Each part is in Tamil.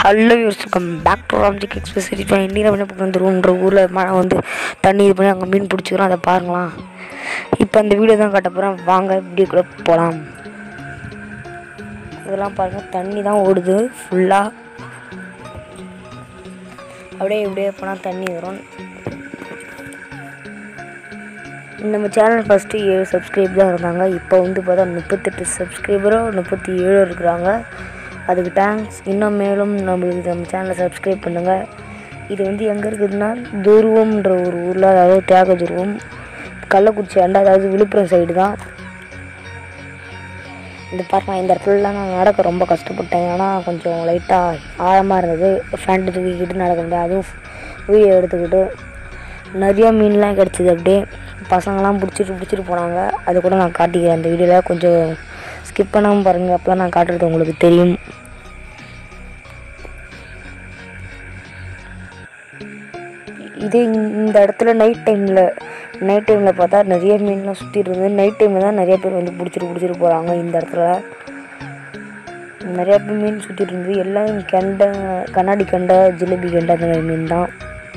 hello use come back to ராம்ஜிக் எக்ஸ்பிரஸ் இப்போ இன்னும் என்ன பக்கம் வந்துருவோன்ற ஊரில் மழை வந்து தண்ணி இது பண்ணி அங்கே மீன் பிடிச்சிக்கிறோம் அதை பாருங்களாம் இப்போ அந்த வீடியோ தான் காட்ட போகிறேன் வாங்க வீடியோக்குள்ளே போகலாம் இதெல்லாம் பாருங்கள் தண்ணி தான் ஓடுது ஃபுல்லாக அப்படியே இப்படியே போனால் தண்ணி வரும் நம்ம சேனல் ஃபஸ்ட்டு ஏழு சப்ஸ்கிரைப் தான் இருந்தாங்க இப்போ வந்து பார்த்தா முப்பத்தெட்டு சப்ஸ்கிரைபரோ முப்பத்தி ஏழு இருக்கிறாங்க அதுக்கு தேங்க்ஸ் இன்னும் மேலும் நம்மளுக்கு நம்ம சேனலை சப்ஸ்கிரைப் பண்ணுங்கள் இது வந்து எங்கே இருக்குதுன்னா துருவம்ன்ற ஒரு ஊரில் அதாவது தியாக துருவம் கள்ளக்குறிச்சி அண்டா அதாவது விழுப்புரம் சைடு தான் இந்த பாருங்க இந்த இடத்துலலாம் நான் நடக்க ரொம்ப கஷ்டப்பட்டேன் ஏன்னா கொஞ்சம் லைட்டாக ஆழமாக இருந்தது ஃபேண்ட்டு தூக்கிக்கிட்டு நடக்க முடியாது அதுவும் வீடியோ எடுத்துக்கிட்டு நிறைய மீன்லாம் கிடச்சிது அப்படியே பசங்களாம் பிடிச்சிட்டு பிடிச்சிட்டு போனாங்க அது கூட நான் காட்டிக்கிறேன் அந்த வீடியோவில் கொஞ்சம் ஸ்கிப் பண்ணாமல் பாருங்கள் அப்போலாம் நான் காட்டுறது உங்களுக்கு தெரியும் இது இந்த இடத்துல நைட் டைமில் நைட் டைமில் பார்த்தா நிறைய மீன்லாம் சுற்றிட்டு இருந்தது நைட் டைமில் தான் நிறைய பேர் வந்து பிடிச்சிட்டு பிடிச்சிட்டு போகிறாங்க இந்த இடத்துல நிறைய பேர் மீன் சுற்றிட்டு இருந்தது எல்லாம் கெண்டை கண்ணாடி கெண்டை ஜிலேபி கெண்டை அந்த மாதிரி மீன் தான்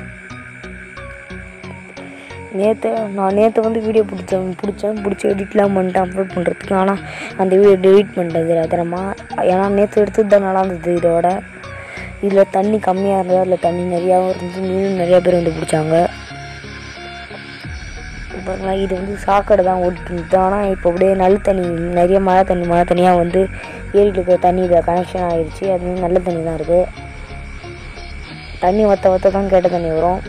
நேற்று நான் நேற்று வந்து வீடியோ பிடிச்சேன் பிடிச்சேன் பிடிச்சி எடிட்லாம் பண்ணிட்டேன் அப்லோட் பண்ணுறதுக்கு ஆனால் அந்த வீடியோ டெலிட் பண்ணிட்டேன் தெரியாதனமா ஏன்னா நேற்று எடுத்தது தான் நல்லா இருந்தது இதோட இதில் தண்ணி கம்மியாக இருந்தது அதில் தண்ணி நிறையாவும் இருந்தது மீனும் நிறையா பேர் வந்து பிடிச்சாங்க பாருங்களா இது வந்து சாக்கடை தான் ஓடிட்டு இருந்தது ஆனால் இப்போ அப்படியே நல்ல தண்ணி நிறைய மழை தண்ணி மழை தண்ணியாக வந்து ஏரியில் இருக்கிற தண்ணி இதில் கனெக்ஷன் ஆகிடுச்சு அது வந்து நல்ல தண்ணி தான் இருக்குது தண்ணி வத்த வத்த தான் கேட்ட தண்ணி வரும்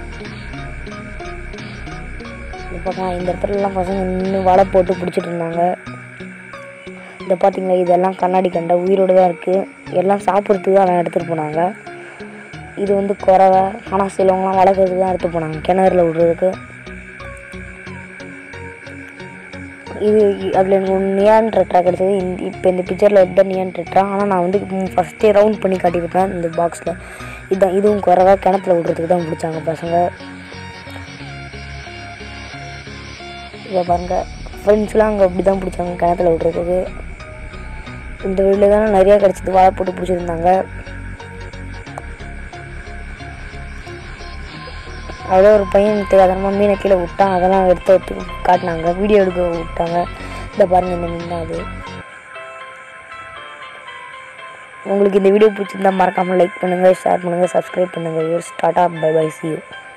இப்போ இந்த இடத்துலலாம் பசங்க நின்று வலை போட்டு பிடிச்சிட்டு இருந்தாங்க இதை பார்த்தீங்களா இதெல்லாம் கண்ணாடி கண்டை உயிரோடு தான் இருக்குது எல்லாம் சாப்பிட்றதுக்கு அதெல்லாம் எடுத்துகிட்டு போனாங்க இது வந்து குறவை ஆனால் சிலவங்களாம் வளர்க்குறதுக்கு தான் எடுத்து போனாங்க கிணறுல விடுறதுக்கு இது அதில் எனக்கு ஒரு நியான் ட்ரெட்ரா கிடச்சது இந்த இப்போ இந்த பிக்சரில் இதுதான் நியான் ட்ரெட்ரா ஆனால் நான் வந்து ஃபஸ்ட்டே ரவுண்ட் பண்ணி காட்டியிருப்பேன் இந்த பாக்ஸில் இதுதான் இதுவும் குறவை கிணத்துல விடுறதுக்கு தான் பிடிச்சாங்க பசங்க இதை பாருங்கள் ஃப்ரெண்ட்ஸ்லாம் அங்கே அப்படி தான் பிடிச்சாங்க கிணத்துல விடுறதுக்கு இந்த வீட்டில் தானே நிறையா கிடச்சிது வாழை போட்டு பிடிச்சிருந்தாங்க அதில் ஒரு பையன் தெரியாதனமாக மீனை கீழே விட்டான் அதெல்லாம் எடுத்து எடுத்து காட்டினாங்க வீடியோ எடுக்க விட்டாங்க இந்த பாருங்கள் இந்த மீன் தான் அது உங்களுக்கு இந்த வீடியோ பிடிச்சிருந்தா மறக்காமல் லைக் பண்ணுங்கள் ஷேர் பண்ணுங்கள் சப்ஸ்கிரைப் பண்ணுங்கள் tata bye bye see you